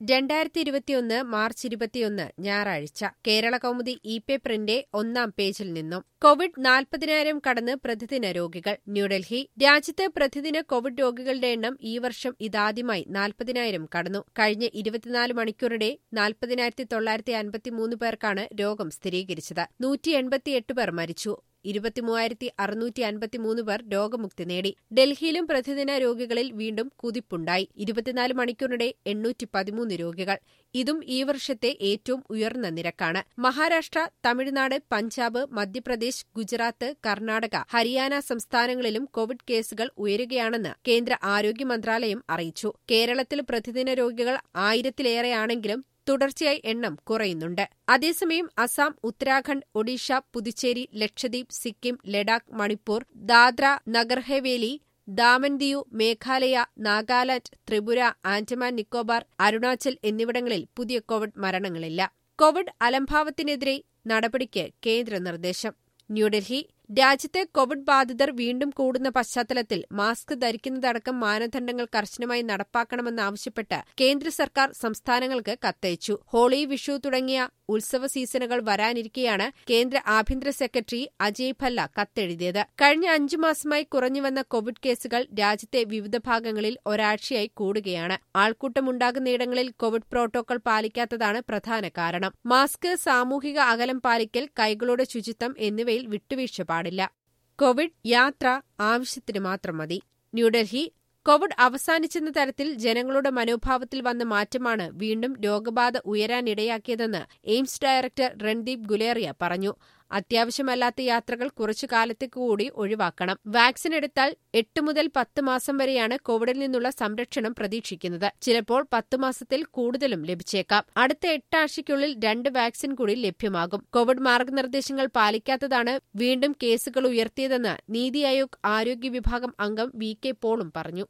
രണ്ടായിരത്തി ഇരുപത്തിയൊന്ന് മാർച്ച് ഇരുപത്തിയൊന്ന് ഞായറാഴ്ച കേരള കൗമുദി ഇ പേപ്പറിന്റെ ഒന്നാം പേജിൽ നിന്നും കോവിഡ് നാൽപ്പതിനായിരം കടന്ന് പ്രതിദിന രോഗികൾ ന്യൂഡൽഹി രാജ്യത്ത് പ്രതിദിന കോവിഡ് രോഗികളുടെ എണ്ണം ഈ വർഷം ഇതാദ്യമായി നാൽപ്പതിനായിരം കടന്നു കഴിഞ്ഞ ഇരുപത്തിനാല് മണിക്കൂറിടെ നാൽപ്പതിനായിരത്തി തൊള്ളായിരത്തി അൻപത്തിമൂന്ന് പേർക്കാണ് രോഗം സ്ഥിരീകരിച്ചത് നൂറ്റി എൺപത്തിയെട്ട് പേർ മരിച്ചു ഇരുപത്തിമൂവായിരത്തി അറുന്നൂറ്റി അൻപത്തിമൂന്ന് പേർ രോഗമുക്തി നേടി ഡൽഹിയിലും പ്രതിദിന രോഗികളിൽ വീണ്ടും കുതിപ്പുണ്ടായി ഇരുപത്തിനാല് മണിക്കൂറിനിടെ എണ്ണൂറ്റി പതിമൂന്ന് രോഗികൾ ഇതും ഈ വർഷത്തെ ഏറ്റവും ഉയർന്ന നിരക്കാണ് മഹാരാഷ്ട്ര തമിഴ്നാട് പഞ്ചാബ് മധ്യപ്രദേശ് ഗുജറാത്ത് കർണാടക ഹരിയാന സംസ്ഥാനങ്ങളിലും കോവിഡ് കേസുകൾ ഉയരുകയാണെന്ന് കേന്ദ്ര ആരോഗ്യ മന്ത്രാലയം അറിയിച്ചു കേരളത്തിൽ പ്രതിദിന രോഗികൾ ആയിരത്തിലേറെയാണെങ്കിലും തുടർച്ചയായി എണ്ണം കുറയുന്നുണ്ട് അതേസമയം അസം ഉത്തരാഖണ്ഡ് ഒഡീഷ പുതുച്ചേരി ലക്ഷദ്വീപ് സിക്കിം ലഡാക്ക് മണിപ്പൂർ ദാദ്ര നഗർഹവേലി ദാമൻ ദിയു മേഘാലയ നാഗാലാന്റ് ത്രിപുര ആൻഡമാൻ നിക്കോബാർ അരുണാചൽ എന്നിവിടങ്ങളിൽ പുതിയ കോവിഡ് മരണങ്ങളില്ല കോവിഡ് അലംഭാവത്തിനെതിരെ നടപടിക്ക് കേന്ദ്ര നിർദ്ദേശം ന്യൂഡൽഹി രാജ്യത്തെ കോവിഡ് ബാധിതർ വീണ്ടും കൂടുന്ന പശ്ചാത്തലത്തിൽ മാസ്ക് ധരിക്കുന്നതടക്കം മാനദണ്ഡങ്ങൾ കർശനമായി നടപ്പാക്കണമെന്നാവശ്യപ്പെട്ട് കേന്ദ്ര സർക്കാർ സംസ്ഥാനങ്ങൾക്ക് കത്തയച്ചു ഹോളി വിഷു തുടങ്ങിയ ഉത്സവ സീസണുകൾ വരാനിരിക്കെയാണ് കേന്ദ്ര ആഭ്യന്തര സെക്രട്ടറി അജയ് ഭല്ല കത്തെഴുതിയത് കഴിഞ്ഞ അഞ്ചു മാസമായി കുറഞ്ഞുവന്ന കോവിഡ് കേസുകൾ രാജ്യത്തെ വിവിധ ഭാഗങ്ങളിൽ ഒരാഴ്ചയായി കൂടുകയാണ് ആൾക്കൂട്ടമുണ്ടാകുന്നയിടങ്ങളിൽ കോവിഡ് പ്രോട്ടോകോൾ പാലിക്കാത്തതാണ് പ്രധാന കാരണം മാസ്ക് സാമൂഹിക അകലം പാലിക്കൽ കൈകളുടെ ശുചിത്വം എന്നിവയിൽ വിട്ടുവീഴ്ച പാടില്ല കോവിഡ് യാത്ര ആവശ്യത്തിന് മാത്രം മതി ന്യൂഡൽഹി കോവിഡ് അവസാനിച്ചെന്ന തരത്തിൽ ജനങ്ങളുടെ മനോഭാവത്തിൽ വന്ന മാറ്റമാണ് വീണ്ടും രോഗബാധ ഉയരാനിടയാക്കിയതെന്ന് എയിംസ് ഡയറക്ടർ രൺദീപ് ഗുലേറിയ പറഞ്ഞു അത്യാവശ്യമല്ലാത്ത യാത്രകൾ കുറച്ചു കാലത്തേക്ക് കൂടി ഒഴിവാക്കണം വാക്സിൻ എടുത്താൽ എട്ട് മുതൽ പത്ത് മാസം വരെയാണ് കോവിഡിൽ നിന്നുള്ള സംരക്ഷണം പ്രതീക്ഷിക്കുന്നത് ചിലപ്പോൾ പത്ത് മാസത്തിൽ കൂടുതലും ലഭിച്ചേക്കാം അടുത്ത എട്ടാഴ്ചയ്ക്കുള്ളിൽ രണ്ട് വാക്സിൻ കൂടി ലഭ്യമാകും കോവിഡ് മാർഗനിർദ്ദേശങ്ങൾ പാലിക്കാത്തതാണ് വീണ്ടും കേസുകൾ ഉയർത്തിയതെന്ന് നീതി ആയോഗ് ആരോഗ്യ വിഭാഗം അംഗം വി കെ പോളും പറഞ്ഞു